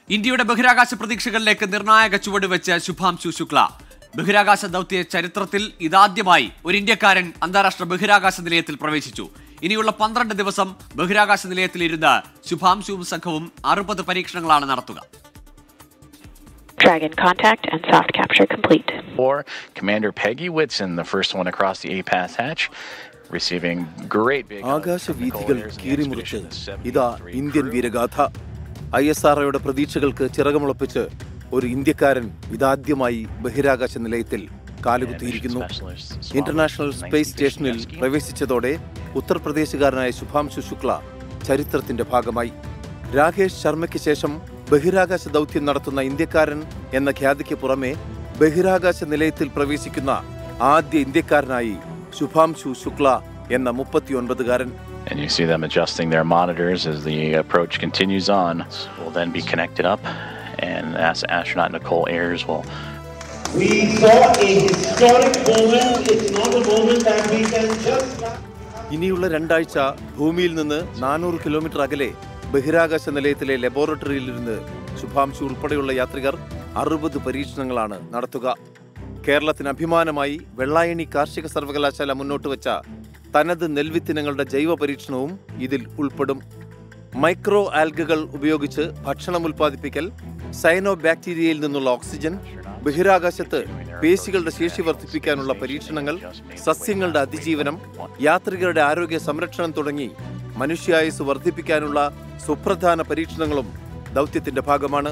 ഇന്ത്യയുടെ ബഹിരാകാശ പ്രതീക്ഷകളിലേക്ക് നിർണായക ചുവട് വെച്ച് ശുഭാംശു ശുക്ല ബഹിരാകാശ ദൗത്യ ചരിത്രത്തിൽ ഇതാദ്യമായി ഒരു ഇന്ത്യക്കാരൻ അന്താരാഷ്ട്ര ബഹിരാകാശ നിലയത്തിൽ പ്രവേശിച്ചു ഇനിയുള്ള പന്ത്രണ്ട് ദിവസം ബഹിരാകാശ നിലയത്തിൽ ഇരുന്ന് ശുഭാംശുവും സംഘവും അറുപത് പരീക്ഷണങ്ങളാണ് നടത്തുക Dragon contact and soft capture complete. Or Commander Peggy Whitson, the first one across the APAS hatch, receiving great big hugs from ആകാശവീഥികൾ Nicole Ayers and the കീറിമുറിച്ച് expedition of ഇതാ 73 ഇന്ത്യൻ crew. വീരഗാഥ ഐ എസ് ആർഒയുടെ പ്രതീക്ഷകൾക്ക് ചിറകമുളപ്പിച്ച് ഒരു ഇന്ത്യക്കാരൻ ഇതാദ്യമായി ബഹിരാകാശ നിലയത്തിൽ കാലുകുത്തിയിരിക്കുന്നു ഇന്റർനാഷണൽ സ്പേസ് സ്റ്റേഷനിൽ പ്രവേശിച്ചതോടെ ഉത്തർപ്രദേശുകാരനായ ശുഭാംശു ശുക്ല ചരിത്രത്തിന്റെ ഭാഗമായി രാകേഷ് ശർമ്മയ്ക്ക് ശേഷം ബഹിരാകാശ ദൗത്യം നടത്തുന്ന ഇന്ത്യക്കാരൻ എന്ന ഖ്യാതിക്ക് പുറമെ ബഹിരാകാശ നിലയത്തിൽ പ്രവേശിക്കുന്ന ആദ്യ ഇന്ത്യക്കാരനായി ശുഭാംശു ശുക്ല എന്ന മുപ്പത്തിയൊൻപതുകാരൻ And you see them adjusting their monitors as the approach continues on. Will then be connected up, and as astronaut Nicole Ayers will We saw a historic moment. It's not a moment that we can just. ഇനിയുള്ള രണ്ടാഴ്ച ഭൂമിയിൽ നിന്ന് നാനൂറ് kilometre അകലെ ബഹിരാകാശ നിലയത്തിലെ ലബോറട്ടറിയിലിരുന്ന് ശുഭാംശു ഉൾപ്പെടെയുള്ള യാത്രികർ അറുപത് പരീക്ഷണങ്ങളാണ് നടത്തുക കേരളത്തിന് അഭിമാനമായി വെള്ളായണി കാർഷിക സർവകലാശാല മുന്നോട്ട് വെച്ച തനത് നെൽവിത്തിനങ്ങളുടെ ജൈവ പരീക്ഷണവും ഇതിൽ ഉൾപ്പെടും മൈക്രോ ആൽഗകൾ ഉപയോഗിച്ച് ഭക്ഷണം ഉൽപ്പാദിപ്പിക്കൽ സൈനോ ബാക്ടീരിയയിൽ നിന്നുള്ള ഓക്സിജൻ ബഹിരാകാശത്ത് പേശികളുടെ ശേഷി വർദ്ധിപ്പിക്കാനുള്ള പരീക്ഷണങ്ങൾ സസ്യങ്ങളുടെ അതിജീവനം യാത്രികരുടെ ആരോഗ്യ സംരക്ഷണം തുടങ്ങി മനുഷ്യായുസ് വർദ്ധിപ്പിക്കാനുള്ള സുപ്രധാന പരീക്ഷണങ്ങളും ദൗത്യത്തിന്റെ ഭാഗമാണ്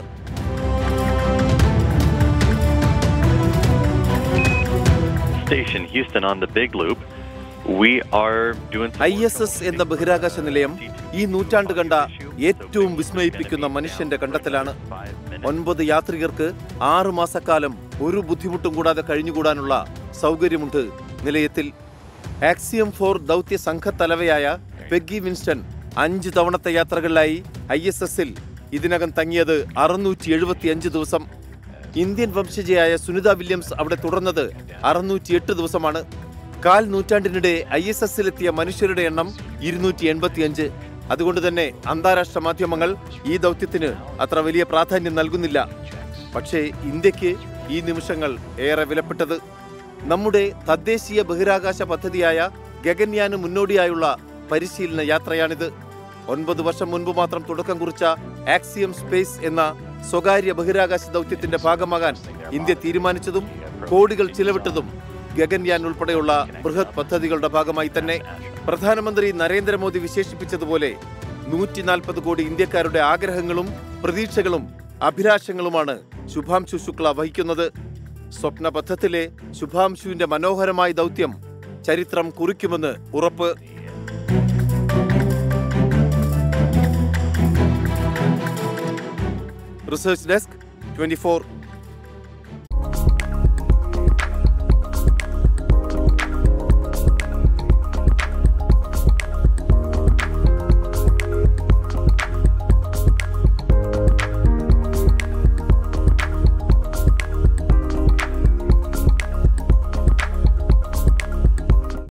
station Houston on the Big Loop. We are doing some I S S എന്ന ബഹിരാകാശ നിലയം ഈ നൂറ്റാണ്ട് കണ്ട ഏറ്റവും വിസ്മയിപ്പിക്കുന്ന മനുഷ്യന്റെ കണ്ടെത്തലാണ് ഒൻപത് യാത്രികർക്ക് ആറു മാസക്കാലം ഒരു ബുദ്ധിമുട്ടും കൂടാതെ കഴിഞ്ഞുകൂടാനുള്ള സൗകര്യമുണ്ട് നിലയത്തിൽ ആക്സിയം ഫോർ ദൗത്യ സംഘത്തലവയായ പെഗ്ഗി വിൻസ്റ്റൺ അഞ്ച് തവണത്തെ യാത്രകളിലായി ഐ എസ് എസിൽ ഇതിനകം തങ്ങിയത് അറുന്നൂറ്റി എഴുപത്തിയഞ്ച് ദിവസം ഇന്ത്യൻ വംശജയായ സുനിത വില്യംസ് അവിടെ തുടർന്നത് അറുന്നൂറ്റിയെട്ട് ദിവസമാണ് കാൽ നൂറ്റാണ്ടിനിടെ ഐ എസ് എസിലെത്തിയ മനുഷ്യരുടെ എണ്ണം ഇരുന്നൂറ്റി എൺപത്തിയഞ്ച് അതുകൊണ്ട് തന്നെ അന്താരാഷ്ട്ര മാധ്യമങ്ങൾ ഈ ദൗത്യത്തിന് അത്ര വലിയ പ്രാധാന്യം നൽകുന്നില്ല പക്ഷേ ഇന്ത്യക്ക് ഈ നിമിഷങ്ങൾ ഏറെ വിലപ്പെട്ടത് നമ്മുടെ തദ്ദേശീയ ബഹിരാകാശ പദ്ധതിയായ ഗഗൻയാന് മുന്നോടിയായുള്ള പരിശീലന യാത്രയാണിത് ഒൻപത് വർഷം മുൻപ് മാത്രം തുടക്കം കുറിച്ച ആക്സിയം സ്പേസ് എന്ന സ്വകാര്യ ബഹിരാകാശ ദൗത്യത്തിന്റെ ഭാഗമാകാൻ ഇന്ത്യ തീരുമാനിച്ചതും കോടികൾ ചിലവിട്ടതും ഗഗൻയാൻ ഉൾപ്പെടെയുള്ള ബൃഹത് പദ്ധതികളുടെ ഭാഗമായി തന്നെ പ്രധാനമന്ത്രി നരേന്ദ്രമോദി വിശേഷിപ്പിച്ചതുപോലെ നൂറ്റി നാൽപ്പത് കോടി ഇന്ത്യക്കാരുടെ ആഗ്രഹങ്ങളും പ്രതീക്ഷകളും അഭിലാഷങ്ങളുമാണ് ശുഭാംശു ശുക്ല വഹിക്കുന്നത് സ്വപ്നപഥത്തിലെ ശുഭാംശുവിന്റെ മനോഹരമായ ദൗത്യം ചരിത്രം കുറിക്കുമെന്ന് ഉറപ്പ് റിസർച്ച് ഡെസ്ക് ട്വന്റി